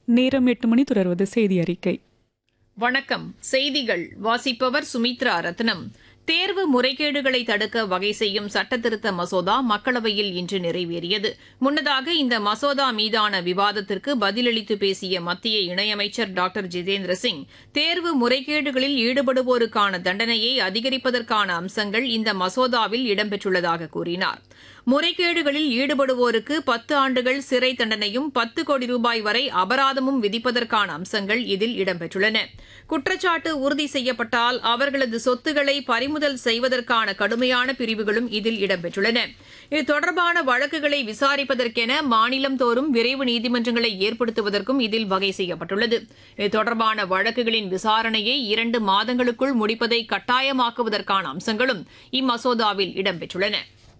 நேரம் எட்டு மணி தொடர்வது செய்தி அறிக்கை வணக்கம் செய்திகள் வாசிப்பவர் சுமித்ரா ரத்னம் தேர்வு முறைகேடுகளை தடுக்க வகை செய்யும் சட்டத்திருத்த மசோதா மக்களவையில் இன்று நிறைவேறியது முன்னதாக இந்த மசோதா மீதான விவாதத்திற்கு பதிலளித்து பேசிய மத்திய இணையமைச்சர் டாக்டர் ஜிதேந்திர சிங் தேர்வு முறைகேடுகளில் ஈடுபடுவோருக்கான தண்டனையை அதிகரிப்பதற்கான அம்சங்கள் இந்த மசோதாவில் இடம்பெற்றுள்ளதாக கூறினார் முறைகேடுகளில் ஈடுபடுவோருக்கு பத்து ஆண்டுகள் சிறை தண்டனையும் பத்து கோடி ரூபாய் வரை அபராதமும் விதிப்பதற்கான அம்சங்கள் இதில் இடம்பெற்றுள்ளன குற்றச்சாட்டு உறுதி செய்யப்பட்டால் அவர்களது சொத்துக்களை பறிமுதல் செய்வதற்கான கடுமையான பிரிவுகளும் இதில் இடம்பெற்றுள்ளன இது தொடர்பான வழக்குகளை விசாரிப்பதற்கென மாநிலம் தோறும் விரைவு நீதிமன்றங்களை ஏற்படுத்துவதற்கும் இதில் வகை செய்யப்பட்டுள்ளது இது தொடர்பான வழக்குகளின் விசாரணையை இரண்டு மாதங்களுக்குள் முடிப்பதை கட்டாயமாக்குவதற்கான அம்சங்களும் இம்மசோதாவில் இடம்பெற்றுள்ளன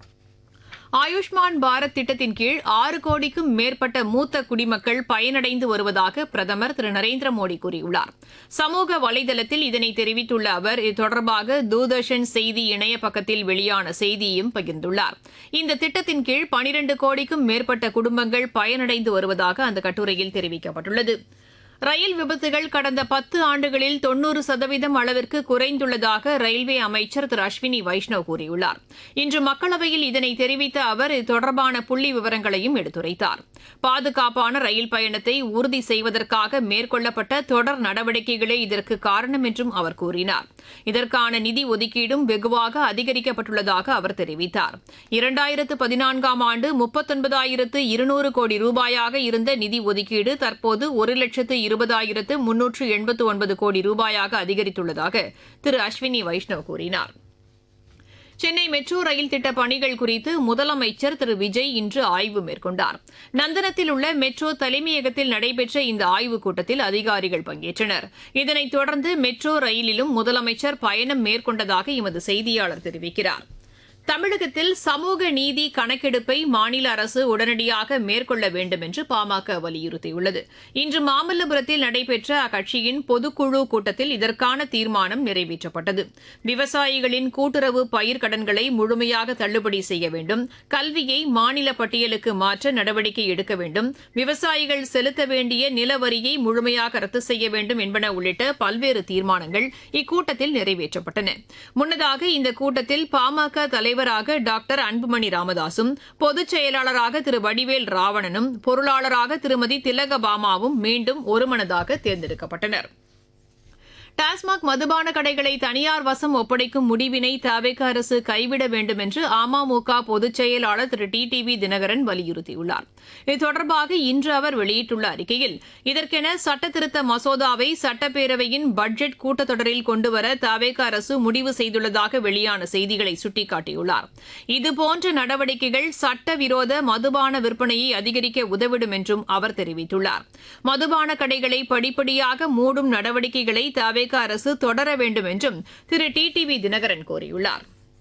ஆயுஷ்மான் பாரத் திட்டத்தின் கீழ் ஆறு கோடிக்கும் மேற்பட்ட மூத்த குடிமக்கள் பயனடைந்து வருவதாக பிரதமர் திரு நரேந்திர மோடி கூறியுள்ளார் சமூக வலைதளத்தில் இதனை தெரிவித்துள்ள அவர் இது தொடர்பாக தூர்தர்ஷன் செய்தி இணைய பக்கத்தில் வெளியான செய்தியையும் பகிர்ந்துள்ளார் இந்த திட்டத்தின் கீழ் பனிரண்டு கோடிக்கும் மேற்பட்ட குடும்பங்கள் பயனடைந்து வருவதாக அந்த கட்டுரையில் தெரிவிக்கப்பட்டுள்ளது ரயில் விபத்துகள் கடந்த பத்து ஆண்டுகளில் தொன்னூறு சதவீதம் அளவிற்கு குறைந்துள்ளதாக ரயில்வே அமைச்சர் திரு அஸ்வினி வைஷ்ணவ் கூறியுள்ளார் இன்று மக்களவையில் இதனை தெரிவித்த அவர் இது தொடர்பான புள்ளி விவரங்களையும் எடுத்துரைத்தார் பாதுகாப்பான ரயில் பயணத்தை உறுதி செய்வதற்காக மேற்கொள்ளப்பட்ட தொடர் நடவடிக்கைகளே இதற்கு காரணம் என்றும் அவர் கூறினார் இதற்கான நிதி ஒதுக்கீடும் வெகுவாக அதிகரிக்கப்பட்டுள்ளதாக அவர் தெரிவித்தார் இரண்டாயிரத்து பதினான்காம் ஆண்டு முப்பத்தொன்பதாயிரத்து இருநூறு கோடி ரூபாயாக இருந்த நிதி ஒதுக்கீடு தற்போது ஒரு லட்சத்து இருபதாயிரத்து முன்னூற்று எண்பத்து ஒன்பது கோடி ரூபாயாக அதிகரித்துள்ளதாக திரு அஸ்வினி வைஷ்ணவ் கூறினார் சென்னை மெட்ரோ ரயில் திட்ட பணிகள் குறித்து முதலமைச்சர் திரு விஜய் இன்று ஆய்வு மேற்கொண்டார் நந்தனத்தில் உள்ள மெட்ரோ தலைமையகத்தில் நடைபெற்ற இந்த ஆய்வுக் கூட்டத்தில் அதிகாரிகள் பங்கேற்றனர் இதனைத் தொடர்ந்து மெட்ரோ ரயிலிலும் முதலமைச்சர் பயணம் மேற்கொண்டதாக எமது செய்தியாளர் தெரிவிக்கிறார் தமிழகத்தில் சமூக நீதி கணக்கெடுப்பை மாநில அரசு உடனடியாக மேற்கொள்ள வேண்டும் என்று பாமக வலியுறுத்தியுள்ளது இன்று மாமல்லபுரத்தில் நடைபெற்ற அக்கட்சியின் பொதுக்குழு கூட்டத்தில் இதற்கான தீர்மானம் நிறைவேற்றப்பட்டது விவசாயிகளின் கூட்டுறவு பயிர்க்கடன்களை முழுமையாக தள்ளுபடி செய்ய வேண்டும் கல்வியை மாநில பட்டியலுக்கு மாற்ற நடவடிக்கை எடுக்க வேண்டும் விவசாயிகள் செலுத்த வேண்டிய நிலவரியை முழுமையாக ரத்து செய்ய வேண்டும் என்பன உள்ளிட்ட பல்வேறு தீர்மானங்கள் இக்கூட்டத்தில் நிறைவேற்றப்பட்டன முன்னதாக இந்த கூட்டத்தில் பாமக தலைவராக டாக்டர் அன்புமணி ராமதாசும் பொதுச் செயலாளராக திரு வடிவேல் ராவணனும் பொருளாளராக திருமதி திலகபாமாவும் மீண்டும் ஒருமனதாக தேர்ந்தெடுக்கப்பட்டனா் டாஸ்மாக் மதுபான கடைகளை தனியார் வசம் ஒப்படைக்கும் முடிவினை தவேக அரசு கைவிட வேண்டும் என்று அமமுக பொதுச் செயலாளர் Thiru T T V Dhinakaran வலியுறுத்தியுள்ளார் இது தொடர்பாக இன்று அவர் வெளியிட்டுள்ள அறிக்கையில் இதற்கென சட்டத்திருத்த மசோதாவை சட்டப்பேரவையின் பட்ஜெட் கூட்டத்தொடரில் கொண்டுவர தவேக அரசு முடிவு செய்துள்ளதாக வெளியான செய்திகளை சுட்டிக்காட்டியுள்ளார் இதுபோன்ற நடவடிக்கைகள் சட்டவிரோத மதுபான விற்பனையை அதிகரிக்க உதவிடும் என்றும் அவர் தெரிவித்துள்ளார் மதுபான கடைகளை படிப்படியாக மூடும் நடவடிக்கைகளை தவே தவேக அரசு தொடர வேண்டும் என்றும் Thiru T T V Dhinakaran கூறியுள்ளார்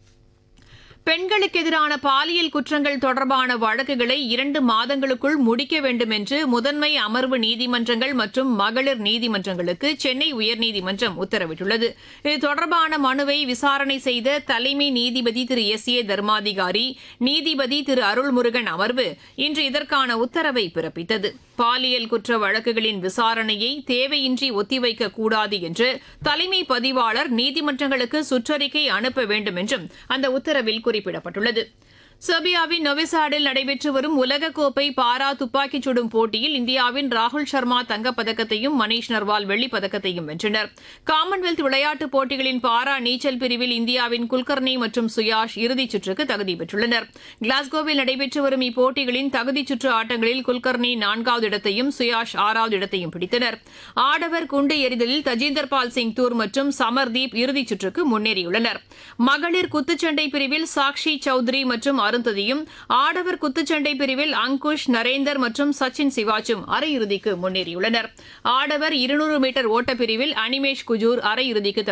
பெண்களுக்கு எதிரான பாலியல் குற்றங்கள் தொடர்பான வழக்குகளை இரண்டு மாதங்களுக்குள் முடிக்க வேண்டும் என்று முதன்மை அமர்வு நீதிமன்றங்கள் மற்றும் மகளிர் நீதிமன்றங்களுக்கு சென்னை உயர்நீதிமன்றம் உத்தரவிட்டுள்ளது இது தொடர்பான மனுவை விசாரணை செய்த தலைமை நீதிபதி திரு எஸ் ஏ தர்மாதிகாரி நீதிபதி திரு அருள்முருகன் அமர்வு இன்று இதற்கான உத்தரவை பிறப்பித்தது பாலியல் குற்ற வழக்குகளின் விசாரணையை தேவையின்றி ஒத்திவைக்க கூடாது என்று தலைமை பதிவாளர் நீதிமன்றங்களுக்கு சுற்றறிக்கை அனுப்ப வேண்டும் என்றும் அந்த உத்தரவில் குறிப்பிடப்பட்டுள்ளது செர்பியாவின் நொவிசாடில் நடைபெற்று வரும் உலகக்கோப்பை பாரா துப்பாக்கிச் சுடும் போட்டியில் இந்தியாவின் ராகுல் சர்மா தங்கப்பதக்கத்தையும் மணீஷ் நர்வால் வெள்ளிப் பதக்கத்தையும் வென்றனர் காமன்வெல்த் விளையாட்டுப் போட்டிகளின் பாரா நீச்சல் பிரிவில் இந்தியாவின் குல்கர்னி மற்றும் சுயாஷ் இறுதிச் சுற்றுக்கு தகுதி பெற்றுள்ளனர் கிளாஸ்கோவில் நடைபெற்று வரும் இப்போட்டிகளின் தகுதிச் சுற்று ஆட்டங்களில் குல்கர்னி நான்காவது இடத்தையும் சுயாஷ் ஆறாவது இடத்தையும் பிடித்தனர் ஆடவர் குண்டு எறிதலில் தஜிந்தர் பால் சிங் தூர் மற்றும் சமர்தீப் இறுதிச் சுற்றுக்கு முன்னேறியுள்ளனர் மகளிர் குத்துச்சண்டை பிரிவில் சாக்ஷி சௌத்ரி மற்றும் அருந்ததியும் ஆடவர் குத்துச்சண்டை பிரிவில் அங்குஷ் நரேந்தர் மற்றும் சச்சின் சிவாச்சும் அரையிறுதிக்கு முன்னேறியுள்ளனர் ஆடவர் இருநூறு மீட்டர் ஓட்டப்பிரிவில் அனிமேஷ் குஜூர் அரையிறுதிக்கு